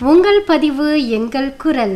உங்கள் பதிவு எங்கள் குரல்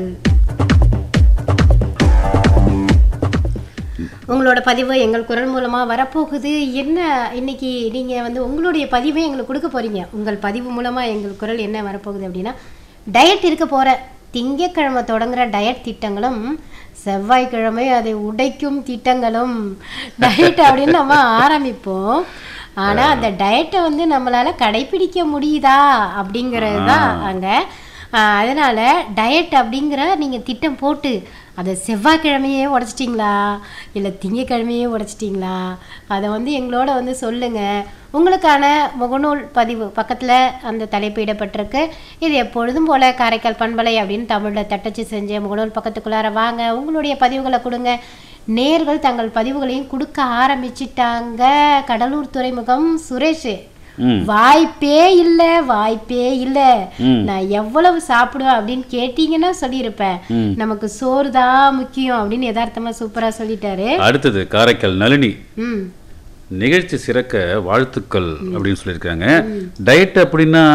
உங்களோட பதிவு எங்கள் குரல் மூலமாக வரப்போகுது என்ன இன்னைக்கு நீங்கள் வந்து உங்களுடைய பதிவை எங்களுக்கு கொடுக்க போகிறீங்க உங்கள் பதிவு மூலமாக எங்கள் குரல் என்ன வரப்போகுது அப்படின்னா டயட் இருக்க போகிற திங்கக்கிழமை தொடங்குற டயட் திட்டங்களும் செவ்வாய்க்கிழமை அதை உடைக்கும் திட்டங்களும் டயட் அப்படின்னு நம்ம ஆரம்பிப்போம் ஆனால் அந்த டயட்டை வந்து நம்மளால் கடைபிடிக்க முடியுதா அப்படிங்கிறது தான் அங்கே அதனால் டயட் அப்படிங்கிற நீங்கள் திட்டம் போட்டு அதை செவ்வாய்க்கிழமையே உடச்சிட்டிங்களா இல்லை திங்கக்கிழமையே உடச்சிட்டிங்களா அதை வந்து எங்களோட வந்து சொல்லுங்கள் உங்களுக்கான முகநூல் பதிவு பக்கத்தில் அந்த தலைப்பு இடப்பட்டிருக்கு இது எப்பொழுதும் போல் காரைக்கால் பண்பலை அப்படின்னு தமிழில் தட்டச்சு செஞ்ச முகநூல் பக்கத்துக்குள்ளார வாங்க உங்களுடைய பதிவுகளை கொடுங்க நேர்கள் தங்கள் பதிவுகளையும் கொடுக்க ஆரம்பிச்சிட்டாங்க கடலூர் துறைமுகம் சுரேஷ் ம். வாய்ப்பே இல்ல வாய்ப்பே இல்ல ம். நான் எவ்வளவு சாப்பிடுவேன் அப்படின்னு கேட்டீங்கன்னா சொல்லியிருப்பேன் ம். நமக்கு சோறு தான் முக்கியம் அப்படின்னு யதார்த்தமா சூப்பரா சொல்லிட்டாரு அடுத்தது காரைக்கால் நளினி ம் நிகழ்ச்சி சிறக்க வாழ்த்துக்கள் அப்படின்னு சொல்லியிருக்காங்க டயட் அப்படின்னா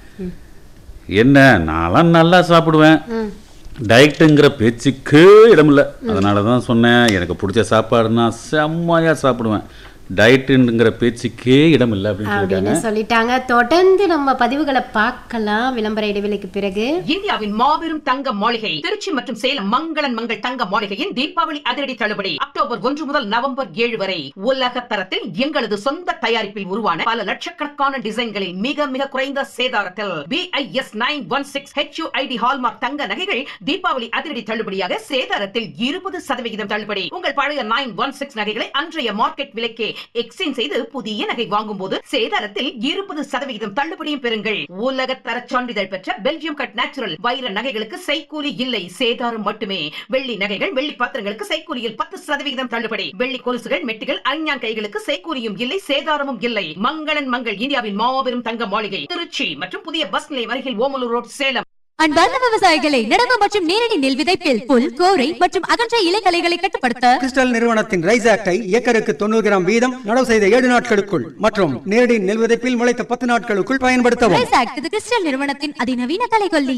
என்ன நான்லாம் நல்லா சாப்பிடுவேன் ம் டயட்டுங்கிற பேச்சுக்கு இடமில்ல அதனால தான் சொன்னேன் எனக்கு பிடிச்ச சாப்பாடுனா செம்மையாக சாப்பிடுவேன் டயட்டுங்கிற பேச்சுக்கே இடமில்லை அப்படின்னு சொல்லியிருக்காங்க அப்படின்னு சொல்லிட்டாங்க தொடர்ந்து நம்ம பதிவுகளை பார்க்கலாம் விளம்பர இடைவெளிக்கு பிறகு இந்தியாவின் மாபெரும் தங்க மாளிகை திருச்சி மற்றும் சேலம் மங்களன் மங்கள் தங்க மாளிகையின் தீபாவளி அதிரடி தள்ளுபடி அக்டோபர் ஒன்று முதல் நவம்பர் ஏழு வரை உலக தரத்தில் எங்களது சொந்த தயாரிப்பில் உருவான பல லட்சக்கணக்கான டிசைன்களில் மிக மிக குறைந்த சேதாரத்தில் BIS nine one six HUID hallmark தங்க நகைகள் தீபாவளி அதிரடி தள்ளுபடியாக சேதாரத்தில் இருபது சதவிகிதம் தள்ளுபடி உங்கள் பழைய நைன் ஒன் சிக்ஸ் நகைகளை அன்றைய மார்க்கெட் விலைக்கே எக்ஸ்சேஞ்ச் செய்து புதிய நகை வாங்கும் போது சேதாரத்தில் இருபது சதவிகிதம் தள்ளுபடியும் பெறுங்கள் உலக தர சான்றிதழ் பெற்ற பெல்ஜியம் கட் நேச்சுரல் வைர நகைகளுக்கு செய்கூலி இல்லை சேதாரம் மட்டுமே வெள்ளி நகைகள் வெள்ளி பாத்திரங்களுக்கு செய்கூலியில் பத்து சதவிகிதம் தள்ளுபடி வெள்ளி கொலுசுகள் மெட்டிகள் அஞ்ஞான் கைகளுக்கு செய்கூலியும் இல்லை சேதாரமும் இல்லை மங்களன் மங்கள் இந்தியாவின் மாபெரும் தங்க மாளிகை திருச்சி மற்றும் புதிய பஸ் நிலையம் அருகில் ஓமலூர் ரோட் சேலம் அன்பார்ந்த விவசாயிகளை நடவு மற்றும் நேரடி நெல் விதைப்பில் புல் கோரை மற்றும் அகன்ற இலைகளைகளை கட்டுப்படுத்த கிறிஸ்டல் நிறுவனத்தின் ரைஸ் ஆக்டை ஏக்கருக்கு தொண்ணூறு கிராம் வீதம் நடவு செய்த ஏழு நாட்களுக்குள் மற்றும் நேரடி நெல் விதைப்பில் முளைத்த பத்து நாட்களுக்குள் பயன்படுத்தவும் ரைஸ் ஆக்ட் இது கிறிஸ்டல் நிறுவனத்தின் அதிநவீன கலைகொல்லி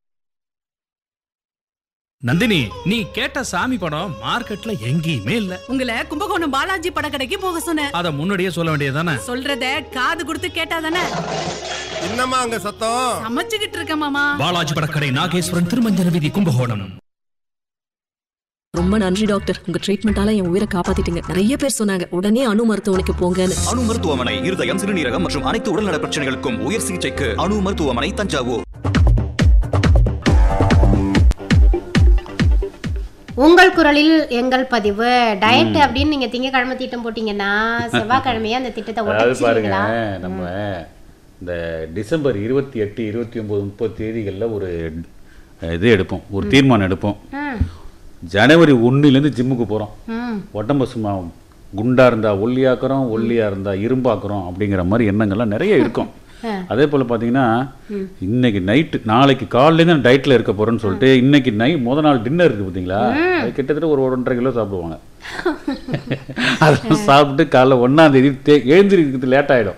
நந்தினி நீ கேட்ட சாமி படம் மார்க்கெட்ல எங்கேயுமே இல்ல உங்களை கும்பகோணம் பாலாஜி படக்கடைக்கு போக சொன்னேன் அத முன்னாடியே சொல்ல வேண்டியதானே சொல்றத காது கொடுத்து கேட்டாதானே என்னம்மா அங்க சத்தம் சமைச்சுக்கிட்டு இருக்க மாமா பாலாஜி படக்கடை நாகேஸ்வரன் திருமஞ்சன வீதி கும்பகோணம் ரொம்ப நன்றி டாக்டர் உங்க ட்ரீட்மெண்டால என் உயிரை காப்பாத்திட்டீங்க நிறைய பேர் சொன்னாங்க உடனே அணு மருத்துவமனைக்கு போங்கன்னு அணு மருத்துவமனை இருதயம் சிறுநீரகம் மற்றும் அனைத்து உடல்நல பிரச்சனைகளுக்கும் உயர் சிகிச்சைக்கு அணு மருத்துவமனை தஞ்சாவூர் உங்கள் குரலில் எங்கள் பதிவு டயட் அப்படின்னு நீங்க திங்கக்கிழமை திட்டம் போட்டீங்கன்னா செவ்வாய்க்கிழமையே அந்த திட்டத்தை அதாவது பாருங்க உடச்சிருங்களா நம்ம இந்த டிசம்பர் இருபத்தி எட்டு இருபத்தி ஒன்பது முப்பது தேதிகளில் ஒரு இது எடுப்போம் ஒரு தீர்மானம் எடுப்போம் ம் ஜனவரி ஒன்றுலேருந்து ஜிம்முக்கு போகிறோம் ம் உடம்ப சும்மா குண்டா இருந்தா ஒல்லியாக்குறோம் ஒல்லியா இருந்தா இரும்பாக்குறோம் அப்படிங்கிற மாதிரி எண்ணங்கள்லாம் நிறைய இருக்கும் அதே போல் பார்த்தீங்கன்னா இன்னைக்கு நைட்டு நாளைக்கு காலையிலேருந்து நான் டயட்டில் இருக்க போகிறேன்னு சொல்லிட்டு இன்னைக்கு நைட் முத நாள் டின்னர் இருக்குது பார்த்தீங்களா அது கிட்டத்தட்ட ஒரு ஒன்றரை கிலோ சாப்பிடுவாங்க அதெல்லாம் சாப்பிட்டு காலைல ஒன்றாம் தேதி எழுந்திரிக்கிறது லேட் ஆகிடும்